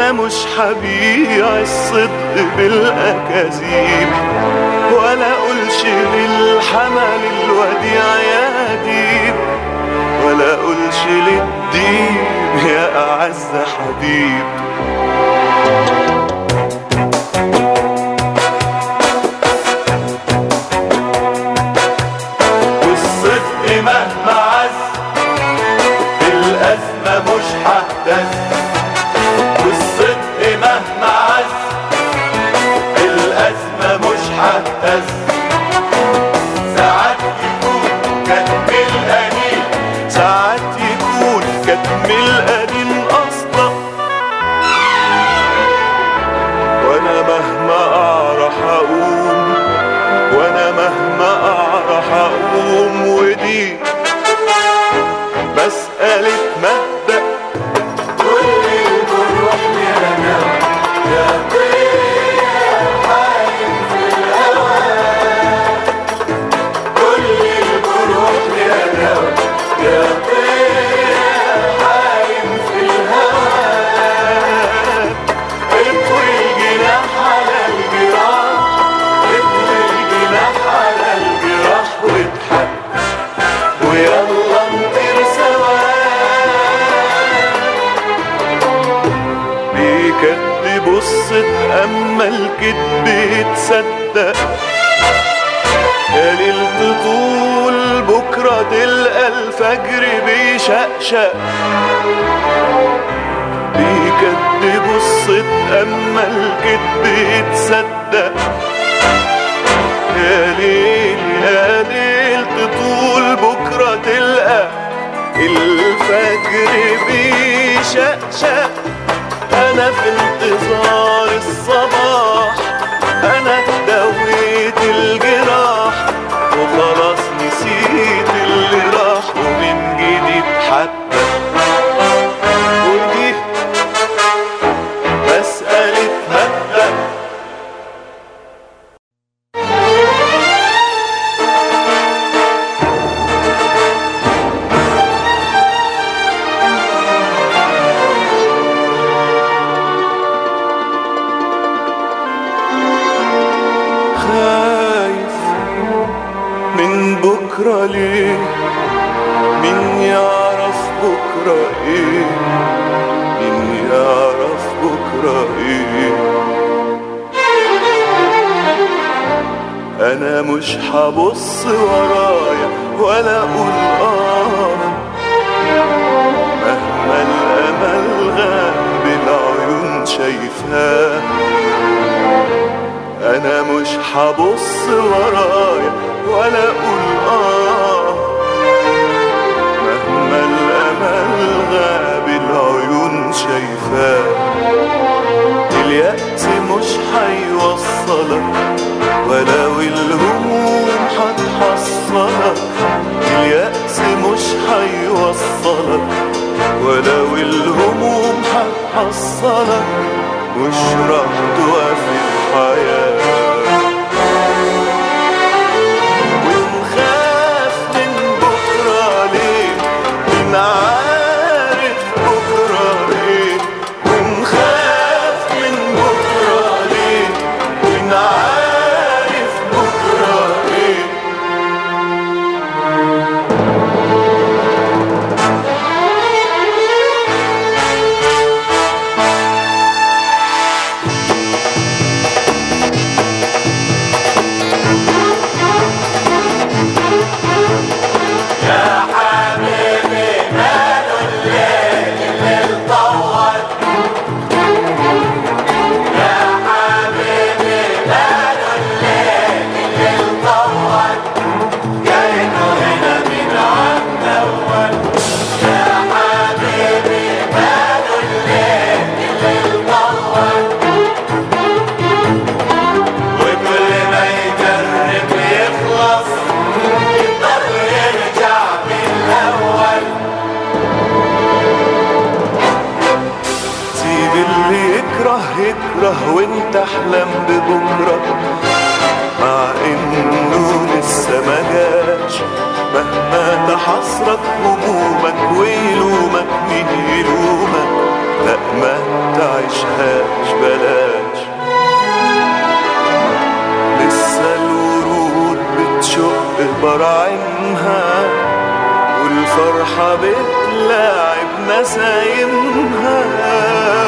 انا مش هبيع الصدق بالاكاذيب ولا اقولش للحمل الوديع يا ديب ولا اقولش للديب يا اعز حبيب والصدق مهما عز الأزمة مش هتهتز والصدق مهما عز الأزمة مش هتهتز ساعات يكون كتم القليل ساعات يكون كتم القليل أصلا وأنا مهما أعرف أقوم وأنا مهما أعرف أقوم ودي مسألة مبدأ كل الجروح لنا يا طير حايم في الهوى كل الجروح لنا يا طير حايم في الهوى اطوي الجناح على الجراح اطوي الجناح على الجراح واضحك ويلا نطير سوا بيكدب الصدق اما الكدب يتصدق يا ليلة طول بكرة تلقى الفجر بيشقشق بيكدب الصدق اما الكدب يتصدق يا ليل يا ليل تطول بكرة تلقى الفجر بيشقشق أنا في انتظار الصباح أنا دويت الجراح وخلاص نسيت اللي راح ومن جديد حتى ودي مسألة مبدأ خايف من بكرة ليه مين يعرف بكرة ايه مين يعرف بكرة ايه انا مش هبص ورايا ولا اقول اه مهما الامل غاب العيون شايفاه انا مش هبص ورايا ولا اقول اه مهما الامل غاب العيون شايفاه اليأس مش هيوصلك ولو الهموم هتحصلك اليأس مش هيوصلك ولو الهموم هتحصلك مش راح توقف الحياة ونخاف من بكرة ليه من عارف بكرة ليه ونخاف من بكرة ليه من عارف بكرة ليه وكل ما يجرب يخلص يضطر يرجع من الأول سيب اللي يكره يكره وانت احلم ببكرة مع انه لسه ما جاش مهما تحصرك همومك ويلومك مين يلومك لا ما تعيشهاش بلاش لسه الورود بتشق براعمها والفرحة بتلاعب نسايمها